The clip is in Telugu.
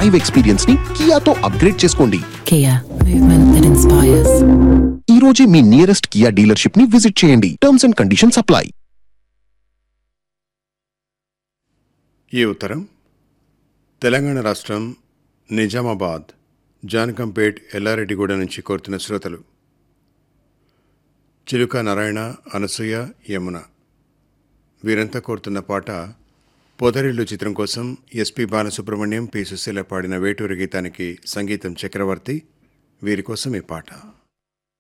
డ్రైవ్ ఎక్స్పీరియన్స్ ని కియాతో అప్గ్రేడ్ చేసుకోండి Kia, movement that inspires. ఈ రోజే మీ నియరెస్ట్ కియా డీలర్షిప్ ని విజిట్ చేయండి టర్మ్స్ అండ్ కండిషన్స్ అప్లై ఈ ఉత్తరం తెలంగాణ రాష్ట్రం నిజామాబాద్ జానకంపేట్ ఎల్లారెడ్డిగూడ నుంచి కోరుతున్న శ్రోతలు చిలుక నారాయణ అనసూయ యమున వీరంతా కోరుతున్న పాట పొదరిల్లు చిత్రం కోసం ఎస్పి బాలసుబ్రహ్మణ్యం పి సుశీల పాడిన వేటూరు గీతానికి సంగీతం చక్రవర్తి వీరి కోసం ఈ పాట